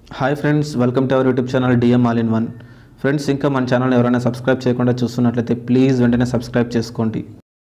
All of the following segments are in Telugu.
Hi friends welcome to our YouTube channel DM all in one friends ఇంకా మన ఛానల్ ఎవరైనా సబ్స్క్రైబ్ చేయకుండా చూస్తున్నట్లయితే ప్లీజ్ వెంటనే సబ్స్క్రైబ్ చేసుకోండి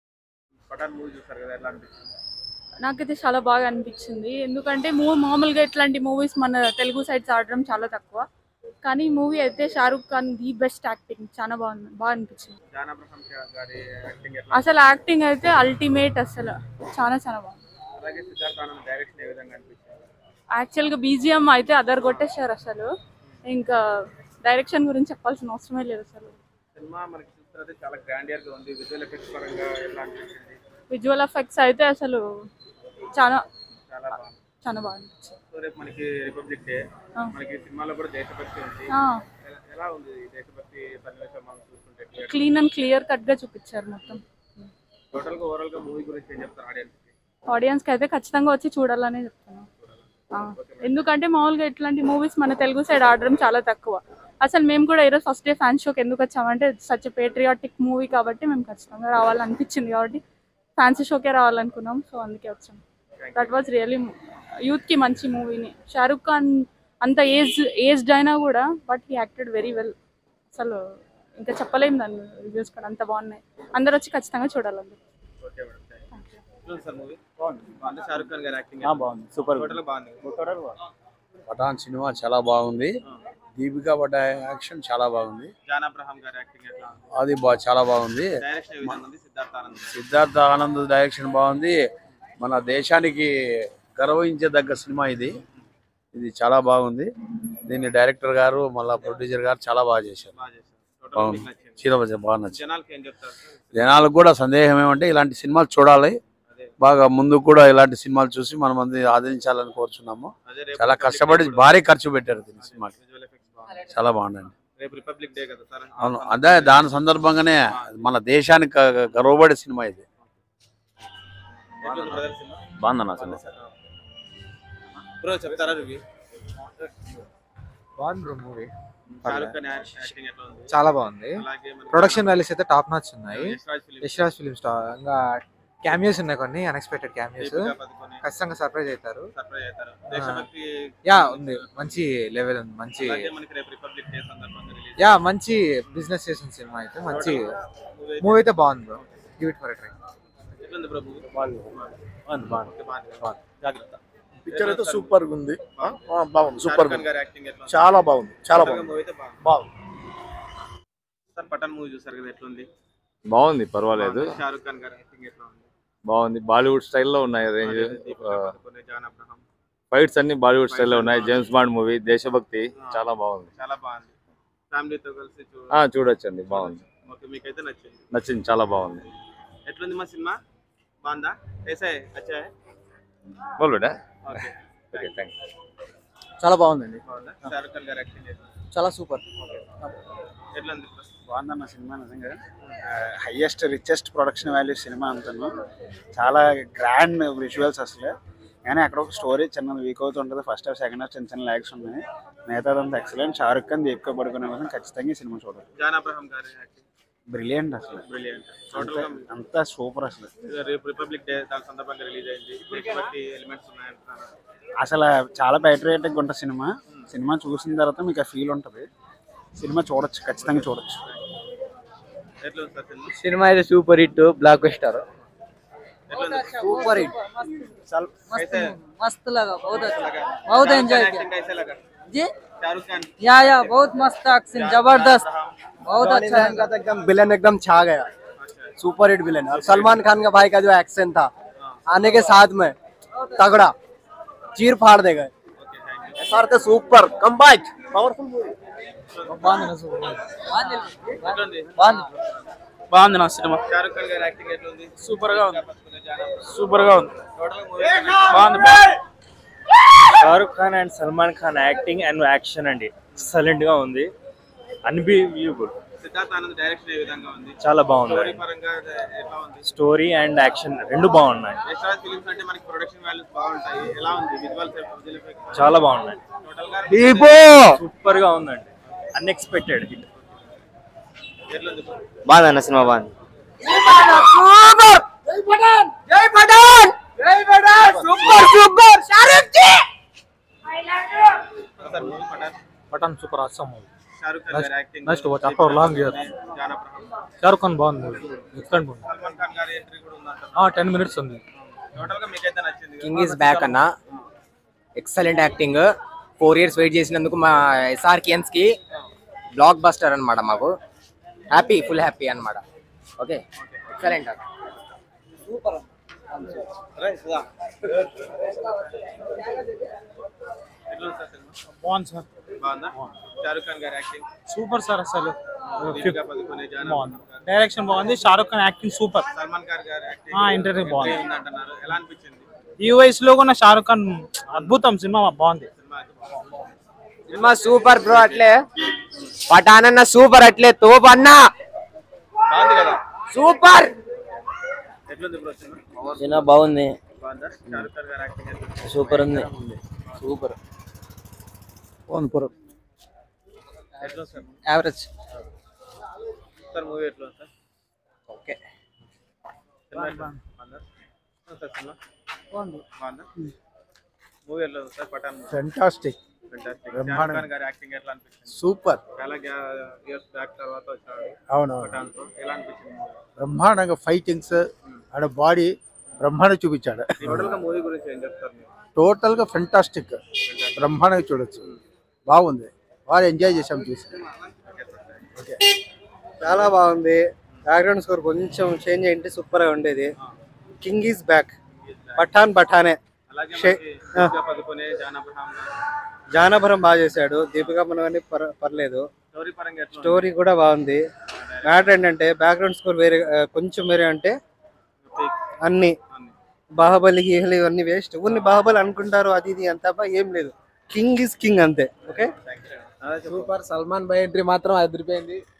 పఠాన్ మూవీ చూసారు కదా ఎలా అనిపించింది నాకైతే చాలా బాగా అనిపించింది ఎందుకంటే మూవీ మామూలుగా ఇట్లాంటి మూవీస్ మన తెలుగు సైడ్స్ ఆడడం చాలా తక్కువ కానీ ఈ మూవీ అయితే Shahrukh Khan the best acting చాలా బాగుంది బాగా అనిపించింది జానా ప్రసాద్ గారి యాక్టింగ్ ఎట్లా అసలు యాక్టింగ్ అయితే అల్టిమేట్ అసలు చాలా చాలా బాగుంది అలాగే సిద్ధార్థ ఆనంద్ డైరెక్షన్ ఏ విధంగా అనిపించింది యాక్చువల్గా బీజిఎం అయితే అదర్ కొట్టేశారు అసలు ఇంకా డైరెక్షన్ గురించి చెప్పాల్సిన అవసరమే లేదు అసలు సినిమా మనకి చూస్తున్నది చాలా గ్రాండియర్ గా ఉంది విజువల్ ఎఫెక్ట్స్ పరంగా ఎలా అనిపించింది విజువల్ ఎఫెక్ట్స్ అయితే అసలు చాలా చాలా బాగుంది చాలా బాగా అనిపించింది సో రేపు మనకి రిపబ్లిక్ డే ఆ. మనకి సినిమాలో కూడా దేశభక్తి ఉంది ఆ, ఎలా- ఎలా ఉంది ఈ దేశభక్తి సన్నివేశం మనం చూస్తుంటే క్లీన్ అండ్ క్లియర్ కట్గా చూపించారు మొత్తం టోటల్ గా ఓవరాల్ గా మూవీ గురించి ఏం చెప్తారు ఆడియన్స్ కి ఆడియన్స్కి అయితే ఖచ్చితంగా వచ్చి చూడాలనే చెప్తున్నాను ఆ, ఎందుకంటే మామూలుగా ఇట్లాంటి మూవీస్ మన తెలుగు సైడ్ ఆడడం చాలా తక్కువ అసలు మేము కూడా ఈరోజు ఫస్ట్ డే ఫ్యాన్ షోకి ఎందుకు వచ్చామంటే సచ్ పేట్రియాటిక్ మూవీ కాబట్టి మేము ఖచ్చితంగా రావాలనిపించింది కాబట్టి ఫ్యాన్సీ షోకే రావాలనుకున్నాం సో అందుకే వచ్చాం దట్ వాజ్ రియలీ యూత్కి మంచి మూవీని షారుఖ్ ఖాన్ అంత ఏజ్ ఏజ్డ్ అయినా కూడా but he acted very well అసలు ఇంకా చెప్పలేము దాన్ని రివ్యూస్ కూడా అంత బాగున్నాయి అందరు వచ్చి ఖచ్చితంగా చూడాలండి okay madam thank you sir movie బాగుంది షారుఖ్ ఖాన్ గారి యాక్టింగ్ బాగుంది సూపర్ టోటల్ బాగుంది పఠాన్ సినిమా చాలా బాగుంది దీపికా పడ్డ యాక్షన్ చాలా బాగుంది జాన్ అబ్రహాం గారి యాక్టింగ్ ఎట్లా ఉంది అది బా చాలా బాగుంది డైరెక్షన్ ఏ విధంగా ఉంది సిద్ధార్థ ఆనంద్ గారి. సిద్ధార్థ ఆనంద్ డైరెక్షన్ బాగుంది మన దేశానికి గర్వహించదగ్గ సినిమా ఇది ఇది చాలా బాగుంది దీన్ని డైరెక్టర్ గారు మళ్ళా ప్రొడ్యూసర్ గారు చాలా బాగా చేశారు బాగా చేశారు టోటల్ బాగుంది మీకు నచ్చింది చీరబజ బాగా నచ్చింది జనాలకి ఏం చెప్తారు జనాలకు కూడా సందేహం ఏమంటే ఇలాంటి సినిమాలు చూడాలి అదే బాగా ముందు కూడా ఇలాంటి సినిమాలు చూసి మన మంది ఆదరించాలని కోరుచున్నాము అదే రేపు చాలా రిపబ్లిక్ కష్టపడి డే కూడా భారీ ఖర్చు పెట్టారు దీని సినిమాకి విజువల్ ఎఫెక్ట్స్ బాగుంది చాలా బాగుందండి రేపు రిపబ్లిక్ డే కదా సార్ అవును అదే దాని సందర్భంగానే మన దేశానికి గ- గర్వపడే సినిమా ఇది ఎట్లుంది బ్రదర్ సినిమా బాగుందన్న సినిమా బ్రో చెప్తారా రివ్యూ బాగుంది bro movie Shahrukh Khan acting ఎట్లా ఉంది చాలా బాగుంది అలాగే మనకి ప్రొడక్షన్ వాల్యూస్ అయితే టాప్ నాచ్ ఉన్నాయి Yash Raj film Yashraj film star ఇంకా క్యామియోస్ ఉన్నాయి కొన్ని అన్ఎక్స్పెక్టెడ్ క్యామియోస్ దీపికా పదుకొనే ఖచ్చితంగా సర్ప్రైజ్ అవుతారు సర్ప్రైజ్ అవుతారు దేశభక్తి యా ఉంది మంచి లెవెల్ ఉంది మంచి అలాగే మనకి రేపు రిపబ్లిక్ డే సందర్భంగా రిలీజ్ యా మంచి బిజినెస్ చేసిన సినిమా అయితే మంచి మూవీ అయితే బాగుంది bro give it for try ఎట్లుంది బ్రో మూవీ బాగుంది బాగుంది జాగ్రత్త పిక్చర్ అయితే సూపర్ గా ఉంది ఆ, ఆ, బాగుంది సూపర్ షారుఖ్ గా ఖాన్ ఉంది. గారి యాక్టింగ్ ఎట్లా ఉంది? చాలా బాగుంది చాలా టోటల్గా బాగుంది మూవీ అయితే బాగుంది బాగుంది సార్ పఠాన్ మూవీ చూసారు కదా ఎట్లుంది బాగుంది పర్వాలేదు బాగుంది. షారుఖ్ ఖాన్ గారి యాక్టింగ్ ఎట్లా ఉంది బాగుంది బాలీవుడ్ స్టైల్లో ఉన్నాయి రేంజ్ అదే Deepika Padukone John Abraham fights అన్ని బాలీవుడ్ స్టైల్లో ఉన్నాయి జేమ్స్ బాండ్ మూవీ దేశభక్తి చాలా బాగుంది చాలా బాగుంది ఫ్యామిలీతో కలిసి చూ ఆ చూడొచ్చండి బాగుంది ఓకే మీకైతే నచ్చింది నచ్చింది చాలా బాగుంది ఎట్లుంది మా సినిమా బాగుందా ఏసా అచ్చా బోల్ బేటా ఓకే ఓకే థ్యాంక్ చాలా బాగుందండి బాగుందా షారుఖ్ ఖాన్ గారి యాక్టింగ్ చాలా సూపర్ ఎట్లుంది బాగుందన్న సినిమా నిజంగా highest richest production value cinema అంతను చాలా గ్రాండ్ విజువల్స్ అసలు కానీ అక్కడ ఒక స్టోరీ చిన్న వీక్ అవుతుంటుంది ఫస్ట్ హాఫ్ సెకండ్ హాఫ్ చిన్న చిన్న ల్యాగ్స్ ఉన్నాయి మిగతాదంతా ఎక్సలెంట్ షారుఖ్ ఖాన్ దీపిక పడుకునే కోసం ఖచ్చితంగా ఈ సినిమా చూడాలి జాన్ అబ్రహాం గారి యాక్టింగ్ బ్రిలియంట్ అసలు బ్రిలియంట్ అంతా- టోటల్గా అంతా సూపర్ అసలు రేపు రిపబ్లిక్ డే దాని సందర్భంగా రిలీజ్ అయింది దేశభక్తి ఎలిమెంట్స్ ఉన్నాయంటున్నారు అసలు చాలా ప్యాట్రియాటిక్ ఉంటుంది సినిమా సినిమా చూసిన తర్వాత మీకు ఆ ఫీల్ ఉంటుంది సినిమా చూడొచ్చు ఖచ్చితంగా చూడొచ్చు ఎట్లుంది సార్ సినిమా సినిమా అయితే సూపర్ హిట్ బ్లాక్ బస్టర్ ఎట్లుంది సూपर हिट कैसे मस्त लगा बहुत अच्छा लगा बहुत शाहरुख एंजॉय खान किया acting कैसे लगा जी शाहरुख खान या या बहुत मस्त एक्शन जबरदस्त बहुत अच्छा है तो एकदम विलन एकदम छा गया सुपर हिट विलन और सलमान खान का भाई का जो एक्शन था आने के साथ में तगड़ा चीर फाड़ देगा सर तो super comeback powerful movie ఎట్లుంది బాగుంది నా సినిమా షారుఖ్ ఖాన్ గారి యాక్టింగ్ ఎట్లుంది సూపర్ గా ఉంది జాన్ అబ్రహాం. సూపర్ గా ఉంది టోటల్ మూవీ బాగుంది Shahrukh Khan and Salman Khan acting and action అండి ఎక్సలెంట్ గా ఉంది అన్బిలీవబుల్ సిద్ధార్థ ఆనంద్ డైరెక్షన్ ఏ విధంగా ఉంది చాలా బాగుంది స్టోరీ పరంగా ఎట్లా ఉంది స్టోరీ అండ్ యాక్షన్ రెండు బాగున్నాయి యష్ రాజ్ ఫిలిమ్స్ అంటే మనకి ప్రొడక్షన్ వాల్యూస్ బాగుంటాయి ఎలా ఉంది విజువల్ విజువల్ ఎఫెక్ట్స్ చాలా బాగున్నాయి టోటల్ గా సూపర్ గా ఉందండి అన్ఎక్స్పెక్టెడ్ హిట్ ఎట్లుంది బాగుందన్న సినిమా బాగుంది sir movie Pathaan Pathaan super awesome Shahrukh Khan గారి acting Next watch after long years. John Abraham Shahrukh Khan బాగుంది movie excellent movie Salman Khan గారి ఎంట్రీ కూడా ఉందంట టెన్ మినిట్స్ ఉంది టోటల్ గా మీకైతే నచ్చింది కదా? కింగ్ ఈస్ బ్యాక్ అన్న excellent acting four years wait చేసినందుకు మా ఎస్ఆర్కియన్స్ కి బ్లాక్ బస్టర్ అన్నమాట మాకు హ్యాపీ ఫుల్ హ్యాపీ అన్నమాట ఓకే ఎక్సలెంట్ ఎట్లా ఉంది సార్ సినిమా బాగుంది సార్ బాగుందా షారుఖ్ ఖాన్ గారి యాక్టింగ్ సూపర్ సార్ అసలు దీపికా పదుకొనే జాన్ బాగుంది అబ్రహం గారు. డైరెక్షన్ బాగుంది షారుఖ్ ఖాన్ యాక్టింగ్ సూపర్ సల్మాన్ ఖాన్ గారి యాక్టింగ్ ఆ, interview బాగుంది. ఎంట్రీ ఉందంటున్నారు ఎలా అనిపించింది ఈ వయసులో కూడా షారుఖ్ ఖాన్ అద్భుతం సినిమా బాగుంది సినిమా అయితే బాగుంది. సినిమా సూపర్ బ్రో అట్లే పఠాన్ అన్న సూపర్ అట్లే తోపు అన్న బాగుంది కదా సూపర్ ఎట్లుంది బ్రో సినిమా సినిమా బాగుంది బాగుందా షారుఖ్ ఖాన్ గారి యాక్టింగ్ ఎట్లుంది? సూపర్ ఉంది సూపర్ ఎట్లా ఉంది సార్ యావరేజ్ సార్ మూవీ ఎట్లా ఉంది సార్ ఓకే సినిమా ఎట్లా ఉంది? బాగుందా ఆ, సార్ సినిమా బాగుందా మూవీ ఎట్లా ఉంది సార్ పఠాన్ ఫెంటాస్టిక్ ఫెంటాస్టిక్ బ్రహ్మాండం. షారుఖ్ ఖాన్ గారి యాక్టింగ్ ఎట్లా అనిపించింది సూపర్ చాలా ఇయర్స్ బ్యాక్ తర్వాత వచ్చాడు అవును పఠాన్ తో ఎలా అనిపించింది బ్రహ్మాండంగా ఫైటింగ్స్ ఆడ బాడీ బ్రహ్మాండంగా చూపించాడు టోటల్ గా మూవీ గురించి ఏం చెప్తారు మీరు టోటల్గా ఫెంటాస్టిక్ బ్రహ్మాండంగా చూడొచ్చు బాగుంది బాగా ఎంజాయ్ చేసాం చూసి చాలా బాగుంది బ్యాక్గ్రౌండ్ స్కోర్ కొంచెం చేంజ్ అయింటే సూపర్ గా ఉండేది కింగ్ ఈస్ బ్యాక్ పఠాన్ పఠానే అలాగే షే- మనకి దీపికా పదుకొనే జాన్ అబ్రహాం గారు జానభరం బాగా చేశాడు దీపికా మనవని పర్ పర్లేదు స్టోరీ పరంగా ఎట్లా ఉంది? స్టోరీ కూడా బాగుంది మ్యాటర్ ఏంటంటే బ్యాక్గ్రౌండ్ స్కోర్ వేరే ఆ, కొంచెం వేరే అంటే అన్ని అన్ని. బాహుబలి గీహలి ఇవన్నీ వేస్ట్ ఊరిని బాహుబలి అనుకుంటారు అది ఇది అంత ఏం లేదు కింగ్ ఈస్ కింగ్ అంతే okay Thank you. Super Salman భాయ్ ఎంట్రీ మాత్రం అదిరిపోయింది